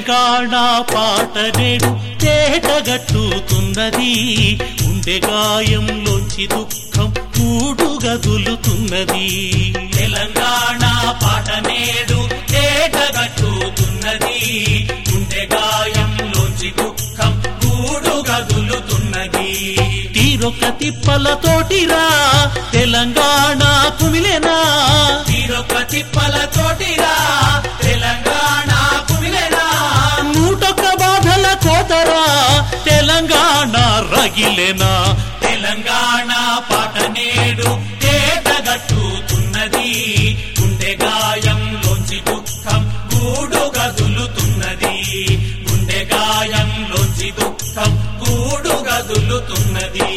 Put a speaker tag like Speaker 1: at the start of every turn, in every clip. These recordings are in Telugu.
Speaker 1: తెలంగాణ పాట నేడు తేటగట్టుతున్నది గుండె గాయంలోంచి దుఃఖం కూడు గదులుతున్నది
Speaker 2: తెలంగాణ పాట నేడు తేటగట్టుతున్నది గుండె గాయంలోంచి దుఃఖం కూడు గదులుతున్నది
Speaker 1: తీరొక్క తిప్పలతోటిరా తెలంగాణ కుమిలెనా
Speaker 2: తీరొక్క తిప్పల తోటిరా తెలంగాణ కుమిలెనా
Speaker 1: నూటొక్క బాధల కోతరా తెలంగాణ రగిలెనా
Speaker 2: తెలంగాణ పాట నేడు తేటగట్టుతున్నది గుండె గాయంలోంచి దుఃఖం గూడు గదులుతున్నది గుండె గాయంలోంచి దుఃఖం గూడు గదులుతున్నది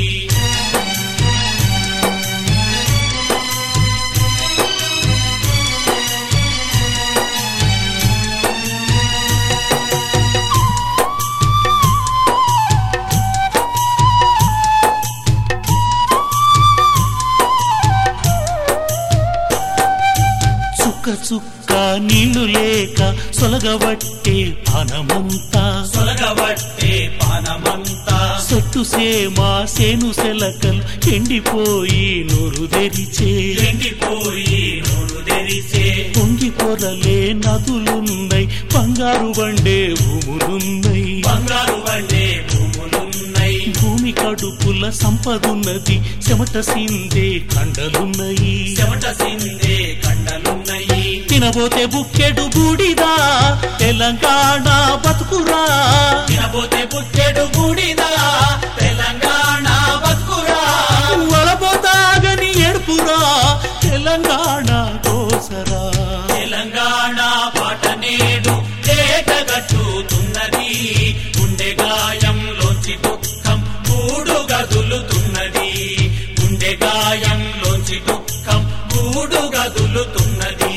Speaker 1: చుక్క చుక్క నీళ్లు లేక సొలగబట్టే పానమంతా
Speaker 2: సొలగబట్టే పానమంతా
Speaker 1: చెట్టు సేమ సేను సెలకలు ఎండిపోయి నోరు తెరిచే
Speaker 2: ఎండిపోయి నోరు తెరిసే
Speaker 1: పొంగి పొరలే నదులున్నాయి బంగారు బండే భూములున్నాయి
Speaker 2: బంగారు వండే భూములున్నాయి
Speaker 1: భూమి కడుపుల సంపదున్నది చెమట సిందే కండలున్నాయి
Speaker 2: చెమట సిందే కండలున్నాయి
Speaker 1: తినబోతే బుక్కెడు బూడిదా తెలంగాణ బతుకురా
Speaker 2: తినబోతే పుట్టెడు బూడిదా తెలంగాణ బతుకురా
Speaker 1: వలపోతాగని ఎడుపురా తెలంగాణ కోసరా
Speaker 2: తెలంగాణ పాట నేడు తేటగట్టుతున్నది గుండె గాయంలోంచి దుఃఖం కూడు గదులుతున్నది గుండె గాయంలోంచి దుఃఖం కూడు గదులుతున్నది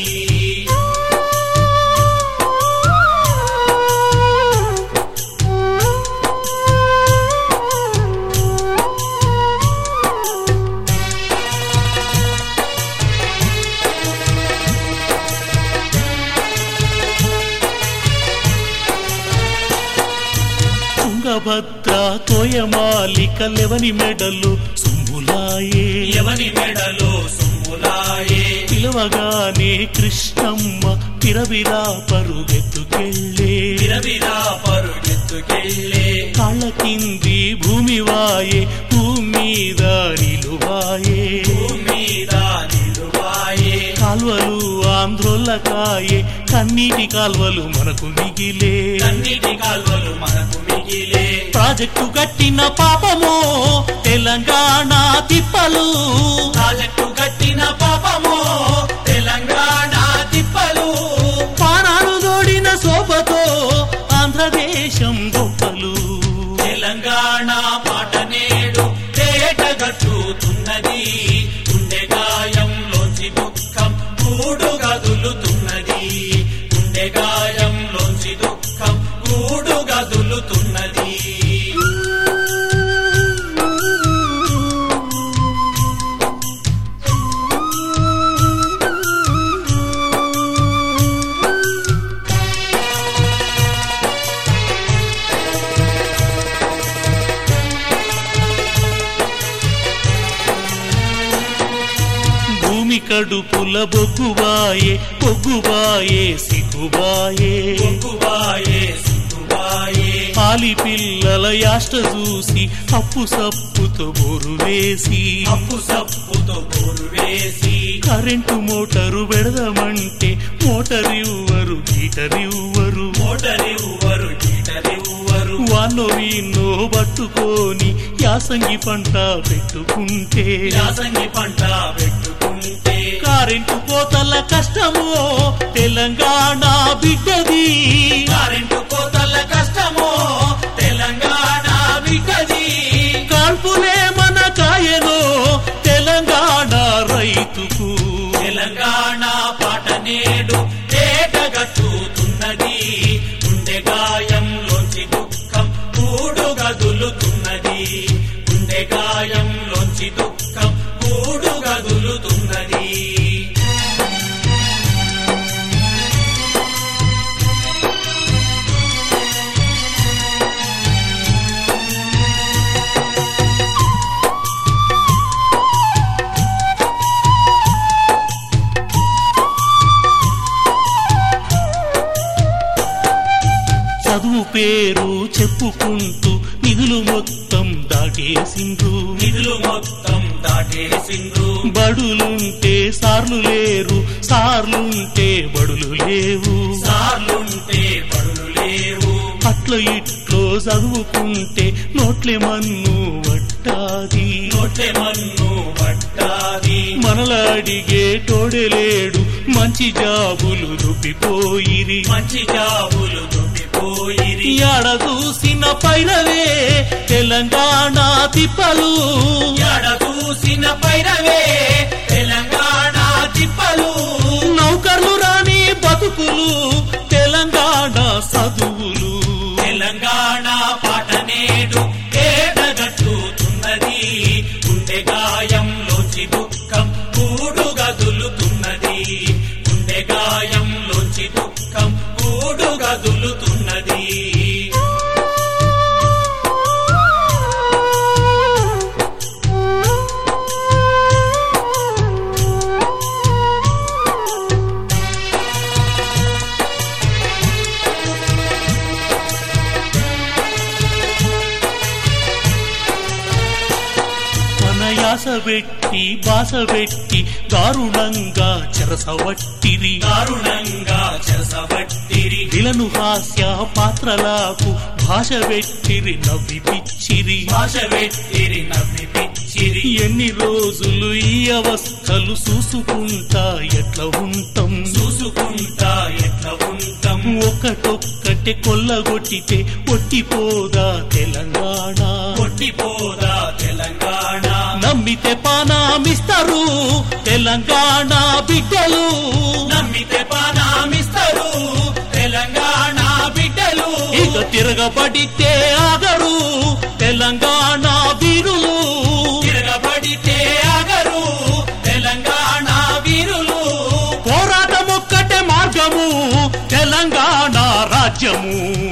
Speaker 1: తుంగభద్ర తోయమాలిక లెవని మెడలు సుమ్ములాయే
Speaker 2: ఎవని మెడలో సొమ్ములాయే
Speaker 1: పిలవగానే కృష్ణమ్మ పిరవిరా పరుగెత్తుకెళ్ళే
Speaker 2: విరవిరా పరుగెత్తుకెళ్ళే
Speaker 1: కాళ్ళ కింది భూమి వాయే భూమి మీద నిలువాయే
Speaker 2: భూమిద నిలువాయే
Speaker 1: కాల్వలు ఆంధ్రోళ్ళ కాయే కన్నీటి కాల్వలు మనకు మిగిలే
Speaker 2: కన్నీటి కాల్వలు మనకు మిగిలే
Speaker 1: ప్రాజెక్టు కట్టిన పాపమో తెలంగాణ తిప్పలు
Speaker 2: ప్రాజెక్టు కట్టిన పాపము తెలంగాణ తిప్పలు
Speaker 1: పానాలు దోడిన శోభతో ఆంధ్రదేశం గొప్పలు
Speaker 2: తెలంగాణ పాట నేడు తేటగట్టుతున్నది గుండె గాయంలోంచి దుఃఖం కూడు గదులుతున్నది గుండె గాయంలోంచి దుఃఖం కూడు గదులుతున్నది
Speaker 1: భూమి కడుపుల బొగ్గుబాయే బొగ్గుబాయే సిగ్గుబాయే
Speaker 2: ఒగ్గువాయే సిగ్గువాయే
Speaker 1: పాలి పిల్లల యాష్ట చూసి అప్పు సప్పుతో బోరు వేసి
Speaker 2: అప్పు సప్పుతో బోరు వేసి
Speaker 1: కరెంటు మోటారు పెడదామంటే మోటార్ ఇవ్వరు హీటర్ ఇవ్వరు
Speaker 2: మోటరివ్వరు గీటరివ్వరు
Speaker 1: వాన్నో వీన్నో పట్టుకొని యాసంగి పంట పెట్టుకుంటే
Speaker 2: యాసంగి పంట పెట్టుకుంటే
Speaker 1: కరెంటు కోతల కష్టమో తెలంగాణ బిడ్డది
Speaker 2: కరెంటు కోతల కష్టమో తెలంగాణ బిడ్డది
Speaker 1: కాల్పులే మన కాయనో తెలంగాణ రైతుకు
Speaker 2: తెలంగాణ పాట నేడు తేటగట్టుతున్నది గుండె గాయంలోంచి దుఃఖం కూడు గదులుతున్నది గుండె గాయంలోంచి దుఃఖం కూడు గదులుతున్నది
Speaker 1: పేరు చెప్పుకుంటూ నిధులు మొత్తం దాటేసిండ్రు
Speaker 2: నిధులు మొత్తం దాటేసిండ్రు
Speaker 1: బడులుంటే సార్లు లేరు సార్లుంటే బడులు లేవు
Speaker 2: సార్లుంటే బడులు లేవు
Speaker 1: అట్ల ఇట్లో చదువుకుంటే నోట్లే మన్ను వట్టాది
Speaker 2: నోట్లే మన్ను పట్టాది
Speaker 1: మనల అడిగే తోడెలేడు మంచి జాబులు దుబ్బిపోయిరి
Speaker 2: మంచి జాబులు దొబ్బిపోయిరి
Speaker 1: యాడ చూసిన పైరవే తెలంగాణ తిప్పలు
Speaker 2: ఎడ చూసిన పైరవే తెలంగాణ తిప్పలు
Speaker 1: నౌకర్లు రాని బతుకులు తెలంగాణ చదువులు
Speaker 2: తెలంగాణ పాట నేడు ఏడగట్టుతున్నది గుండె గాయంలోంచి దుఃఖం కూడు గదులుతున్నది గుండె గాయంలోంచి దుఃఖం కూడు గదులుతున్నది
Speaker 1: మన యాస పెట్టి బాస పెట్టి దారుణంగా చెరసవట్టిరి
Speaker 2: దారుణంగా చెరసబట్టిరి
Speaker 1: విలను హాస్య పాత్రలకు భాష పెట్టిరి నవ్వి పిచ్చిరి
Speaker 2: భాష పెట్టిరి నవ్వి పిచ్చిరి
Speaker 1: ఎన్ని రోజులు ఈ అవస్థలు చూసుకుంటా ఎట్లా ఉంటాం
Speaker 2: చూసుకుంటా ఎట్లా ఉంటాం
Speaker 1: ఒకటొక్కటే కొల్లగొట్టితే ఒట్టిపోదా తెలంగాణ
Speaker 2: కొట్టిపోదా తెలంగాణ
Speaker 1: నమ్మితే పానామిస్తారు తెలంగాణ బిడ్డలు
Speaker 2: నమ్మితే పానామిస్తారు తెలంగాణ బిడ్డలు
Speaker 1: ఇక తిరగబడితే ఆగరు తెలంగాణ వీరులు
Speaker 2: తిరగబడితే ఆగరు తెలంగాణ వీరులు
Speaker 1: పోరాటం ఒక్కటే మార్గము తెలంగాణ రాజ్యము